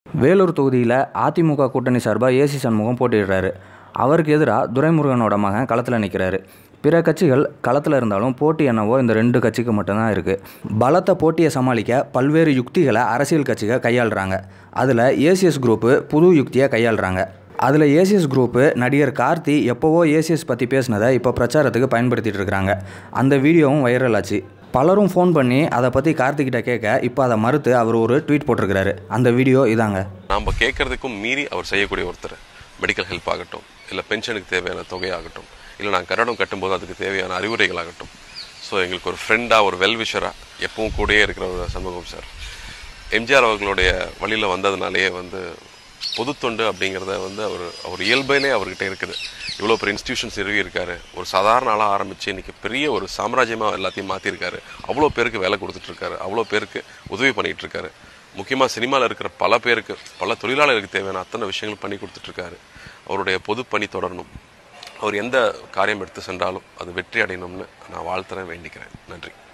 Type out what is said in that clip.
வேலூர் தொகுதியில் அதிமுக கூட்டணி சார்பாக ஏசி சண்முகம் போட்டியிடுறாரு அவருக்கு எதிராக துரைமுருகனோட மகன் களத்தில் நிற்கிறாரு பிற கட்சிகள் களத்தில் இருந்தாலும் போட்டி என்னவோ இந்த ரெண்டு கட்சிக்கு மட்டும்தான் இருக்குது பலத்த போட்டியை சமாளிக்க பல்வேறு யுக்திகளை அரசியல் கட்சிகள் கையாளுறாங்க அதில் ஏசிஎஸ் குரூப்பு புது யுக்தியை கையாளுறாங்க அதில் ஏசிஎஸ் குரூப்பு நடிகர் கார்த்தி எப்போவோ ஏசிஎஸ் பற்றி பேசினதை இப்போ பிரச்சாரத்துக்கு பயன்படுத்திட்டு இருக்கிறாங்க அந்த வீடியோவும் வைரல் ஆச்சு பலரும் ஃபோன் பண்ணி அதை பற்றி கார்த்திகிட்ட கேட்க இப்போ அதை மறுத்து அவர் ஒரு ட்வீட் போட்டிருக்கிறாரு அந்த வீடியோ இதாங்க நாம் கேட்கறதுக்கும் மீறி அவர் செய்யக்கூடிய ஒருத்தர் மெடிக்கல் ஹெல்ப் ஆகட்டும் இல்லை பென்ஷனுக்கு தேவையான தொகையாகட்டும் இல்லை நான் கட்டடம் கட்டும்போது அதுக்கு தேவையான அறிவுரைகளாகட்டும் ஸோ எங்களுக்கு ஒரு ஃப்ரெண்டாக ஒரு வெல்விஷராக எப்பவும் கூடயே இருக்கிற ஒரு சண்முகம் சார் எம்ஜிஆர் அவர்களுடைய வழியில் வந்ததுனாலேயே வந்து பொதுத்தொண்டு அப்படிங்கிறத வந்து அவர் அவர் இயல்பிலே அவர்கிட்ட இருக்குது இவ்வளோ பெரிய இன்ஸ்டியூஷன்ஸ் நிறுவி இருக்காரு ஒரு சாதாரண ஆளாக ஆரம்பித்து இன்னைக்கு பெரிய ஒரு சாம்ராஜ்யமாக எல்லாத்தையும் மாற்றிருக்காரு அவ்வளோ பேருக்கு வேலை கொடுத்துட்ருக்காரு அவ்வளோ பேருக்கு உதவி பண்ணிகிட்டு இருக்காரு முக்கியமாக சினிமாவில் இருக்கிற பல பேருக்கு பல தொழிலாளர்களுக்கு தேவையான அத்தனை விஷயங்கள் பண்ணி கொடுத்துட்ருக்காரு அவருடைய பொது பணி தொடரணும் அவர் எந்த காரியம் எடுத்து சென்றாலும் அது வெற்றி அடையணும்னு நான் வாழ்த்துறேன் வேண்டிக்கிறேன் நன்றி